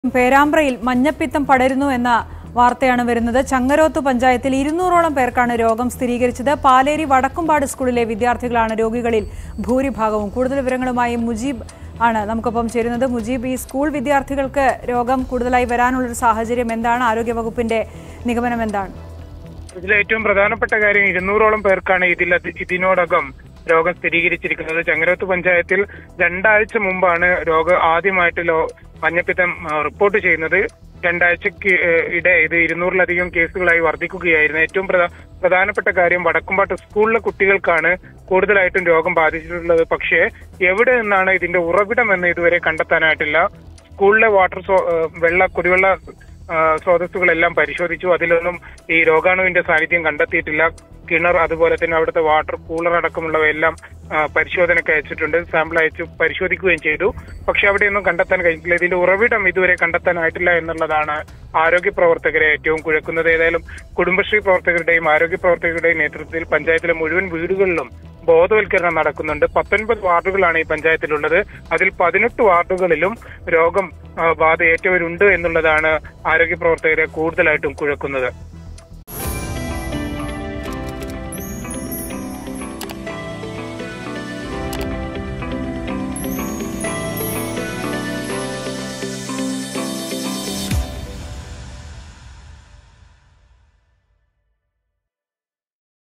പേരാമ്പ്രയിൽ മഞ്ഞപ്പിത്തം പടരുന്നു എന്ന വാർത്തയാണ് വരുന്നത് ചങ്ങരോത്ത് പഞ്ചായത്തിൽ ഇരുന്നൂറോളം പേർക്കാണ് രോഗം സ്ഥിരീകരിച്ചത് പാലേരി വടക്കുംപാട് സ്കൂളിലെ വിദ്യാർത്ഥികളാണ് രോഗികളിൽ ഭൂരിഭാഗവും കൂടുതൽ വിവരങ്ങളുമായി മുജീബ് ആണ് നമുക്കൊപ്പം ചേരുന്നത് മുജീബ് ഈ സ്കൂൾ വിദ്യാർത്ഥികൾക്ക് രോഗം കൂടുതലായി വരാനുള്ളൊരു സാഹചര്യം എന്താണ് ആരോഗ്യവകുപ്പിന്റെ നിഗമനം എന്താണ് ഇതിൽ ഏറ്റവും പ്രധാനപ്പെട്ട കാര്യം ഇരുന്നൂറോളം പേർക്കാണ് ഇതിൽ അത് ഇതിനോടകം രോഗം സ്ഥിരീകരിച്ചിരിക്കുന്നത് ചങ്ങരോത്ത് പഞ്ചായത്തിൽ രണ്ടാഴ്ച മുമ്പാണ് രോഗം ആദ്യമായിട്ട് ലോ മഞ്ഞപ്പിത്തം ആ, റിപ്പോർട്ട് ചെയ്യുന്നത് രണ്ടാഴ്ചക്ക് ഏഹ്, ഇടെ ഇത് ഇരുന്നൂറിലധികം കേസുകളായി വർദ്ധിക്കുകയായിരുന്നു ഏറ്റവും പ്രധാ- പ്രധാനപ്പെട്ട കാര്യം വടക്കുംപാട്ട് സ്കൂളിലെ കുട്ടികൾക്കാണ് കൂടുതലായിട്ടും രോഗം ബാധിച്ചിട്ടുള്ളത് പക്ഷേ എവിടെ നിന്നാണ് ഇതിന്റെ ഉറവിടം എന്ന് ഇതുവരെ കണ്ടെത്താനായിട്ടില്ല സ്കൂളിലെ വാട്ടർ സോ ഏഹ്, വെള്ള കുടിവെള്ള ആ, സ്രോതസ്സുകളെല്ലാം പരിശോധിച്ചു അതിലൊന്നും ഈ രോഗാണുവിന്റെ സാന്നിധ്യം കണ്ടെത്തിയിട്ടില്ല കിണർ അതുപോലെ തന്നെ അവിടുത്തെ വാട്ടർ കൂളർ അടക്കമുള്ളവയെല്ലാം ആ, പരിശോധനയ്ക്ക് അയച്ചിട്ടുണ്ട് സാമ്പിൾ അയച്ചു പരിശോധിക്കുകയും ചെയ്തു പക്ഷെ അവിടെയൊന്നും കണ്ടെത്താൻ കഴിഞ്ഞിട്ടില്ല ഇതിന്റെ ഉറവിടം ഇതുവരെ കണ്ടെത്താനായിട്ടില്ല എന്നുള്ളതാണ് ആരോഗ്യ പ്രവർത്തകരെ ഏറ്റവും കുഴക്കുന്നത് ഏതായാലും കുടുംബശ്രീ പ്രവർത്തകരുടെയും ആരോഗ്യ പ്രവർത്തകരുടെയും നേതൃത്വത്തിൽ പഞ്ചായത്തിലെ മുഴുവൻ വീടുകളിലും ബോധവൽക്കരണം നടക്കുന്നുണ്ട് പത്തൊൻപത് വാർഡുകളാണ് ഈ പഞ്ചായത്തിലുള്ളത് അതിൽ പതിനെട്ട് വാർഡുകളിലും രോഗം ആ, ബാധ ഏറ്റവരുണ്ട് എന്നുള്ളതാണ് ആരോഗ്യ പ്രവർത്തകരെ കൂടുതലായിട്ടും കുഴക്കുന്നത്